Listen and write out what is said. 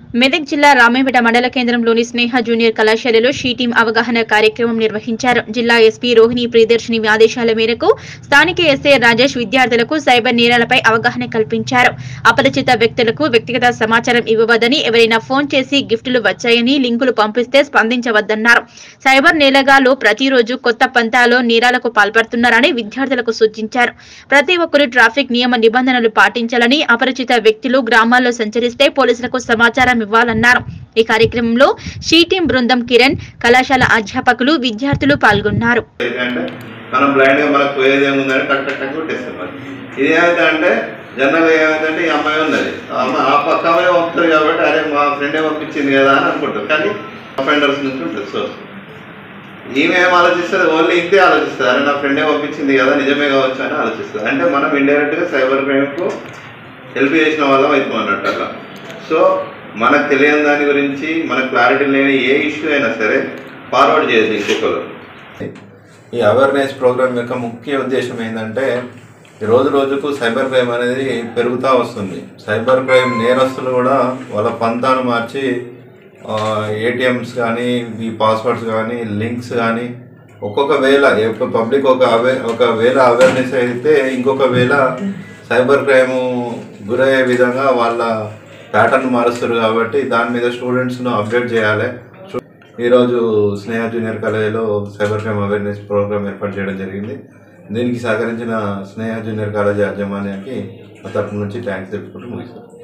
మెదక్ జిల్లా రామేపేట మండల కేంద్రంలోని స్నేహ జూనియర్ కళాశాలలో షీ టీం అవగాహన కార్యక్రమం నిర్వహించారు జిల్లా ఎస్పీ రోహిణి ప్రియదర్శిని ఆదేశాల మేరకు స్థానిక ఎస్ఐ రాజేష్ విద్యార్థులకు సైబర్ నేరాలపై అవగాహన కల్పించారు అపరిచిత వ్యక్తులకు వ్యక్తిగత సమాచారం ఇవ్వవద్దని ఎవరైనా ఫోన్ చేసి గిఫ్టులు వచ్చాయని లింకులు పంపిస్తే స్పందించవద్దన్నారు సైబర్ నేలగాలు ప్రతిరోజు కొత్త పంతాలో నేరాలకు పాల్పడుతున్నారని విద్యార్థులకు సూచించారు ప్రతి ఒక్కరూ ట్రాఫిక్ నియమ నిబంధనలు పాటించాలని అపరిచిత వ్యక్తులు గ్రామాల్లో సంచరిస్తే పోలీసులకు సమాచారం ఇవ్వాలన్నారు ఈ కార్యక్రమంలో షీ టీం బృందం కిరణ్ కళాశాల అధ్యాపకులు విద్యార్థులు పాల్గొన్నారు ఎందుకంటే మనం బ్లైండ్గా మనకు పోయేది ఏముందంటే టక్ టక్ టక్ కొట్టేస్తాం మరి ఇది ఏమైందంటే జనరల్గా ఏమైందంటే ఈ అమ్మాయి ఉన్నది ఆ అమ్మాయి ఆ పక్క అమ్మాయి పంపుతుంది కాబట్టి అరే మా ఫ్రెండే పంపించింది కదా అని అనుకుంటారు కానీ అఫెండర్స్ నుంచి ఉంటుంది సో ఈమె ఏం ఆలోచిస్తుంది ఓన్లీ ఇంతే ఆలోచిస్తుంది అరే నా ఫ్రెండే పంపించింది కదా నిజమే కావచ్చు అని ఆలోచిస్తుంది అంటే మనం ఇండైరెక్ట్గా సైబర్ క్రైమ్కు హెల్ప్ చేసిన వాళ్ళం అవుతాం అన్నట్టు అట్లా సో మనకు తెలియని దాని గురించి మనకు క్లారిటీ లేని ఏ ఇష్యూ అయినా సరే ఫార్వర్డ్ చేయదు ఇంకొకరు ఈ అవేర్నెస్ ప్రోగ్రామ్ యొక్క ముఖ్య ఉద్దేశం ఏంటంటే ఈ రోజు రోజుకు సైబర్ క్రైమ్ అనేది పెరుగుతూ వస్తుంది సైబర్ క్రైమ్ నేరస్తులు కూడా వాళ్ళ పంతాను మార్చి ఏటీఎమ్స్ కానీ ఈ పాస్వర్డ్స్ కానీ లింక్స్ కానీ ఒక్కొక్క వేళ పబ్లిక్ ఒక అవే ఒక వేళ అవేర్నెస్ అయితే ఇంకొక వేళ సైబర్ క్రైమ్ గురయ్యే విధంగా వాళ్ళ ప్యాటర్న్ మారుస్తారు కాబట్టి దాని మీద స్టూడెంట్స్ను అప్డేట్ చేయాలి ఈరోజు స్నేహ జూనియర్ కాలేజీలో సైబర్ క్రైమ్ అవేర్నెస్ ప్రోగ్రామ్ ఏర్పాటు చేయడం జరిగింది దీనికి సహకరించిన స్నేహ జూనియర్ కాలేజీ యాజమాన్యానికి మా తరపు నుంచి థ్యాంక్స్ తెలుపుకుంటూ ముగిస్తాను